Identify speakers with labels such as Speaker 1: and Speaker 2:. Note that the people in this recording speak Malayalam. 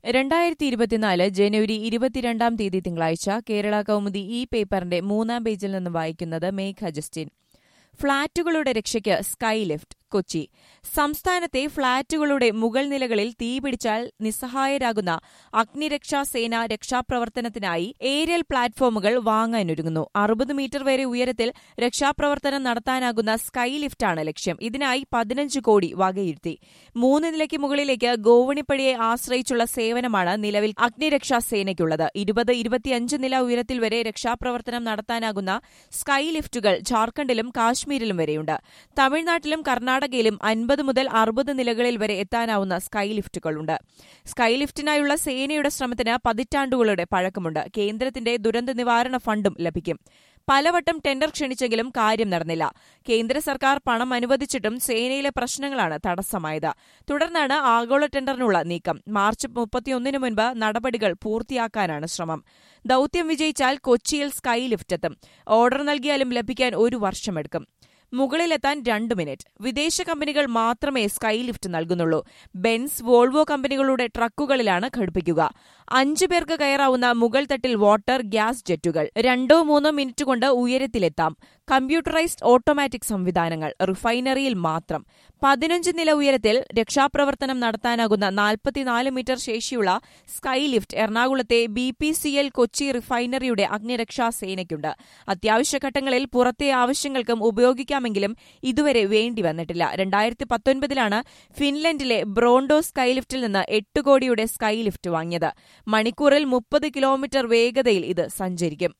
Speaker 1: രണ്ടായിരത്തി ഇരുപത്തിനാല് ജനുവരി ഇരുപത്തിരണ്ടാം തീയതി തിങ്കളാഴ്ച കേരള കൗമുദി ഈ പേപ്പറിന്റെ മൂന്നാം പേജിൽ നിന്ന് വായിക്കുന്നത് മേഘ ജസ്റ്റിൻ ഫ്ളാറ്റുകളുടെ രക്ഷയ്ക്ക് സ്കൈ ലിഫ്റ്റ് കൊച്ചി സംസ്ഥാനത്തെ ഫ്ളാറ്റുകളുടെ മുകൾ നിലകളിൽ തീപിടിച്ചാൽ നിസ്സഹായരാകുന്ന അഗ്നിരക്ഷാ സേന രക്ഷാപ്രവർത്തനത്തിനായി ഏരിയൽ പ്ലാറ്റ്ഫോമുകൾ വാങ്ങാനൊരുങ്ങുന്നു അറുപത് മീറ്റർ വരെ ഉയരത്തിൽ രക്ഷാപ്രവർത്തനം നടത്താനാകുന്ന സ്കൈ ലിഫ്റ്റാണ് ലക്ഷ്യം ഇതിനായി പതിനഞ്ച് കോടി വകയിരുത്തി മൂന്ന് നിലയ്ക്ക് മുകളിലേക്ക് ഗോവണിപ്പടിയെ ആശ്രയിച്ചുള്ള സേവനമാണ് നിലവിൽ അഗ്നിരക്ഷാ സേനയ്ക്കുള്ളത് ഇരുപത് ഇരുപത്തിയഞ്ച് നില ഉയരത്തിൽ വരെ രക്ഷാപ്രവർത്തനം നടത്താനാകുന്ന സ്കൈ ലിഫ്റ്റുകൾ ജാർഖണ്ഡിലും കാശ്മീരിലും വരെയുണ്ട് തമിഴ്നാട്ടിലും കർണാടകയിലും അൻപത് മുതൽ അറുപത് നിലകളിൽ വരെ എത്താനാവുന്ന സ്കൈ ലിഫ്റ്റുകളുണ്ട് സ്കൈ ലിഫ്റ്റിനായുള്ള സേനയുടെ ശ്രമത്തിന് പതിറ്റാണ്ടുകളുടെ പഴക്കമുണ്ട് കേന്ദ്രത്തിന്റെ ദുരന്ത നിവാരണ ഫണ്ടും ലഭിക്കും പലവട്ടം ടെൻഡർ ക്ഷണിച്ചെങ്കിലും കാര്യം നടന്നില്ല കേന്ദ്ര സർക്കാർ പണം അനുവദിച്ചിട്ടും സേനയിലെ പ്രശ്നങ്ങളാണ് തടസ്സമായത് തുടർന്നാണ് ആഗോള ടെൻഡറിനുള്ള നീക്കം മാർച്ച് മുപ്പത്തിയൊന്നിന് മുൻപ് നടപടികൾ പൂർത്തിയാക്കാനാണ് ശ്രമം ദൌത്യം വിജയിച്ചാൽ കൊച്ചിയിൽ സ്കൈ ലിഫ്റ്റ് എത്തും ഓർഡർ നൽകിയാലും ലഭിക്കാൻ ഒരു വർഷമെടുക്കും മുകളിലെത്താൻ രണ്ട് മിനിറ്റ് വിദേശ കമ്പനികൾ മാത്രമേ സ്കൈ ലിഫ്റ്റ് നൽകുന്നുള്ളൂ ബെൻസ് വോൾവോ കമ്പനികളുടെ ട്രക്കുകളിലാണ് ഘടിപ്പിക്കുക അഞ്ചു പേർക്ക് കയറാവുന്ന മുകൾ തട്ടിൽ വാട്ടർ ഗ്യാസ് ജെറ്റുകൾ രണ്ടോ മൂന്നോ മിനിറ്റ് കൊണ്ട് ഉയരത്തിലെത്താം കമ്പ്യൂട്ടറൈസ്ഡ് ഓട്ടോമാറ്റിക് സംവിധാനങ്ങൾ റിഫൈനറിയിൽ മാത്രം പതിനഞ്ച് നില ഉയരത്തിൽ രക്ഷാപ്രവർത്തനം നടത്താനാകുന്ന നാൽപ്പത്തിനാല് മീറ്റർ ശേഷിയുള്ള സ്കൈ ലിഫ്റ്റ് എറണാകുളത്തെ B P C L Kochi റിഫൈനറിയുടെ അഗ്നിരക്ഷാ സേനയ്ക്കുണ്ട് അത്യാവശ്യ ഘട്ടങ്ങളിൽ പുറത്തെ ആവശ്യങ്ങൾക്കും ഉപയോഗിക്കാമെങ്കിലും ഇതുവരെ വേണ്ടി വന്നിട്ടില്ല രണ്ടായിരത്തി പത്തൊൻപതിലാണ് ഫിൻലൻഡിലെ ബ്രോണ്ടോ സ്കൈ ലിഫ്റ്റിൽ നിന്ന് എട്ട് കോടിയുടെ സ്കൈ ലിഫ്റ്റ് വാങ്ങിയത് മണിക്കൂറിൽ മുപ്പത് കിലോമീറ്റർ വേഗതയിൽ ഇത് സഞ്ചരിക്കും